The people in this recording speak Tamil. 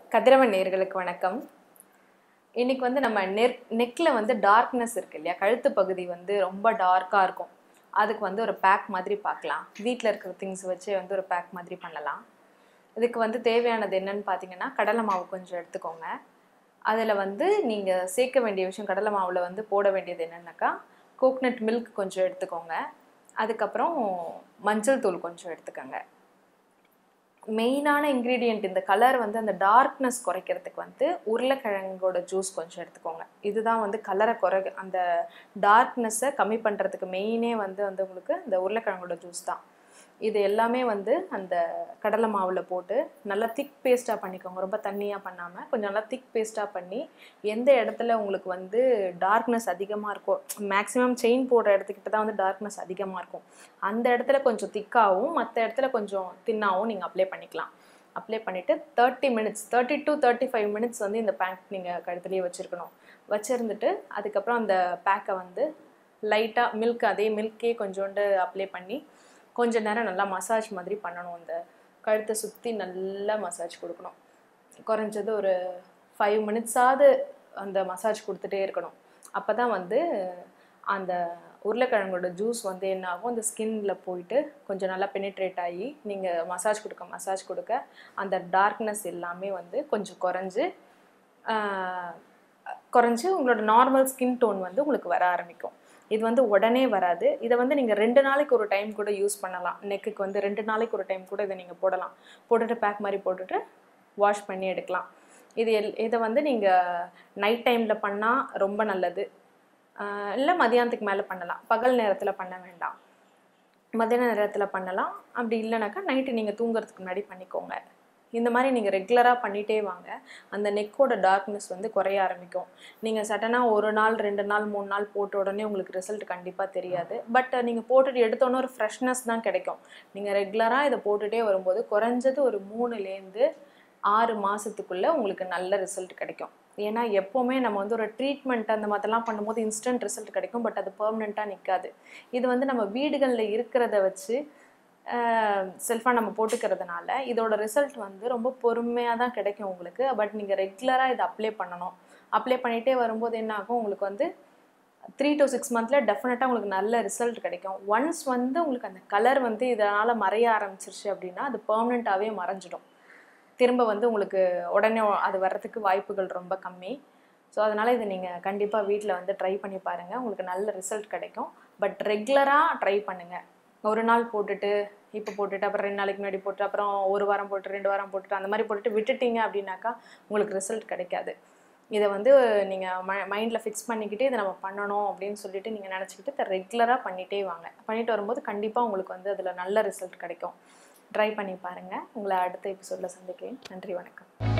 கதிரவன் நேர்களுக்கு வணக்கம் இன்னைக்கு வந்து நம்ம நெக் நெக்கில் வந்து டார்க்னஸ் இருக்கு இல்லையா கழுத்து பகுதி வந்து ரொம்ப டார்க்காக இருக்கும் அதுக்கு வந்து ஒரு பேக் மாதிரி பார்க்கலாம் வீட்டில் இருக்கிற திங்ஸ் வச்சு வந்து ஒரு பேக் மாதிரி பண்ணலாம் இதுக்கு வந்து தேவையானது என்னன்னு பார்த்தீங்கன்னா கடலை மாவு கொஞ்சம் எடுத்துக்கோங்க அதில் வந்து நீங்கள் சேர்க்க வேண்டிய விஷயம் கடலை மாவில் வந்து போட வேண்டியது என்னென்னாக்கா கோக்னட் மில்க் கொஞ்சம் எடுத்துக்கோங்க அதுக்கப்புறம் மஞ்சள் தூள் கொஞ்சம் எடுத்துக்கோங்க மெயினான இன்க்ரீடியண்ட் இந்த கலர் வந்து அந்த டார்க்னஸ் குறைக்கிறதுக்கு வந்து உருளைக்கிழங்கோட ஜூஸ் கொஞ்சம் எடுத்துக்கோங்க இதுதான் வந்து கலரை குறை அந்த டார்க்னஸை கம்மி பண்ணுறதுக்கு மெயினே வந்து வந்து உங்களுக்கு இந்த உருளைக்கிழங்கோட ஜூஸ் தான் இது எல்லாமே வந்து அந்த கடலை மாவில் போட்டு நல்லா திக் பேஸ்ட்டாக பண்ணிக்கோங்க ரொம்ப தண்ணியாக பண்ணாமல் கொஞ்சம் நல்லா திக் பேஸ்ட்டாக பண்ணி எந்த இடத்துல உங்களுக்கு வந்து டார்க்னஸ் அதிகமாக இருக்கோ மேக்ஸிமம் செயின் போடுற இடத்துக்கிட்ட தான் வந்து டார்க்னஸ் அதிகமாக இருக்கும் அந்த இடத்துல கொஞ்சம் திக்காகவும் மற்ற இடத்துல கொஞ்சம் தின்னாகவும் நீங்கள் அப்ளை பண்ணிக்கலாம் அப்ளை பண்ணிவிட்டு thirty minutes thirty to thirty five minutes வந்து இந்த பேக் நீங்கள் கழுத்துலேயே வச்சுருக்கணும் வச்சுருந்துட்டு அதுக்கப்புறம் அந்த பேக்கை வந்து லைட்டாக மில்க் அதே மில்கே கொஞ்சோண்டு அப்ளை பண்ணி கொஞ்ச நேரம் நல்லா மசாஜ் மாதிரி பண்ணணும் அந்த கழுத்தை சுற்றி நல்லா மசாஜ் கொடுக்கணும் குறைஞ்சது ஒரு ஃபைவ் மினிட்ஸாவது அந்த மசாஜ் கொடுத்துட்டே இருக்கணும் அப்போ தான் வந்து அந்த உருளைக்கிழங்கோட ஜூஸ் வந்து என்ன ஆகும் அந்த ஸ்கின்ல போயிட்டு கொஞ்சம் நல்லா பெனிட்ரேட் ஆகி நீங்கள் மசாஜ் கொடுக்க மசாஜ் கொடுக்க அந்த டார்க்னஸ் எல்லாமே வந்து கொஞ்சம் குறைஞ்சு ஆஹ், குறைஞ்சு உங்களோட நார்மல் ஸ்கின் டோன் வந்து உங்களுக்கு வர ஆரம்பிக்கும் இது வந்து உடனே வராது இதை வந்து நீங்கள் ரெண்டு நாளைக்கு ஒரு டைம் கூட யூஸ் பண்ணலாம் நெக்குக்கு வந்து ரெண்டு நாளைக்கு ஒரு டைம் கூட இதை நீங்கள் போடலாம் போட்டுட்டு பேக் மாதிரி போட்டுட்டு வாஷ் பண்ணி எடுக்கலாம் இது எல் இதை வந்து நீங்கள் நைட் டைமில் பண்ணால் ரொம்ப நல்லது ஆஹ் இல்லை மதியானத்துக்கு மேலே பண்ணலாம் பகல் நேரத்தில் பண்ண வேண்டாம் மதியான நேரத்தில் பண்ணலாம் அப்படி இல்லைனாக்கா நைட்டு நீங்கள் தூங்குறதுக்கு முன்னாடி பண்ணிக்கோங்க இந்த மாதிரி நீங்கள் ரெகுலராக பண்ணிகிட்டே வாங்க அந்த நெக்கோட டார்க்னஸ் வந்து குறைய ஆரம்பிக்கும் நீங்கள் சடனாக ஒரு நாள் ரெண்டு நாள் மூணு நாள் போட்ட உடனே உங்களுக்கு ரிசல்ட் கண்டிப்பாக தெரியாது பட் நீங்கள் போட்டுட்டு எடுத்தோன்னே ஒரு ஃப்ரெஷ்னஸ் தான் கிடைக்கும் நீங்கள் ரெகுலராக இதை போட்டுகிட்டே வரும்போது குறைஞ்சது ஒரு மூணுலேருந்து ஆறு மாதத்துக்குள்ளே உங்களுக்கு நல்ல ரிசல்ட் கிடைக்கும் ஏன்னா எப்போவுமே நம்ம வந்து ஒரு ட்ரீட்மெண்ட் அந்த மாதிரிலாம் பண்ணும்போது இன்ஸ்டன்ட் ரிசல்ட் கிடைக்கும் பட் அது பெர்மனெண்ட்டாக நிற்காது இது வந்து நம்ம வீடுகளில் இருக்கிறத வச்சு செல்ஃபாக நம்ம போட்டுக்கிறதுனால இதோட ரிசல்ட் வந்து ரொம்ப பொறுமையாக தான் கிடைக்கும் உங்களுக்கு பட் நீங்கள் ரெகுலராக இதை அப்ளை பண்ணணும் அப்ளை பண்ணிகிட்டே வரும்போது என்ன ஆகும் உங்களுக்கு வந்து த்ரீ to சிக்ஸ் மந்த்தில் டெஃபினட்டாக உங்களுக்கு நல்ல ரிசல்ட் கிடைக்கும் ஒன்ஸ் வந்து உங்களுக்கு அந்த கலர் வந்து இதனால் மறைய ஆரம்பிச்சிருச்சு அப்படின்னா அது பெர்மனெண்ட்டாகவே மறைஞ்சிடும் திரும்ப வந்து உங்களுக்கு உடனே அது வர்றதுக்கு வாய்ப்புகள் ரொம்ப கம்மி ஸோ அதனால் இதை நீங்கள் கண்டிப்பாக வீட்டில் வந்து ட்ரை பண்ணி பாருங்கள் உங்களுக்கு நல்ல ரிசல்ட் கிடைக்கும் பட் ரெகுலராக ட்ரை பண்ணுங்கள் ஒரு நாள் போட்டுட்டு இப்போ போட்டுட்டு அப்புறம் ரெண்டு நாளைக்கு முன்னாடி போட்டு அப்புறம் ஒரு வாரம் போட்டு ரெண்டு வாரம் போட்டுட்டு அந்த மாதிரி போட்டுட்டு விட்டுட்டீங்க அப்படின்னாக்கா உங்களுக்கு ரிசல்ட் கிடைக்காது இதை வந்து நீங்கள் ம மைண்டில் ஃபிக்ஸ் பண்ணிக்கிட்டு இதை நம்ம பண்ணணும் அப்படின்னு சொல்லிட்டு நீங்கள் நினச்சிக்கிட்டு இதை ரெகுலராக பண்ணிகிட்டே வாங்க பண்ணிட்டு வரும்போது கண்டிப்பாக உங்களுக்கு வந்து அதில் நல்ல ரிசல்ட் கிடைக்கும் ட்ரை பண்ணி பாருங்கள் உங்களை அடுத்த எபிசோடில் சந்திக்கிறேன் நன்றி வணக்கம்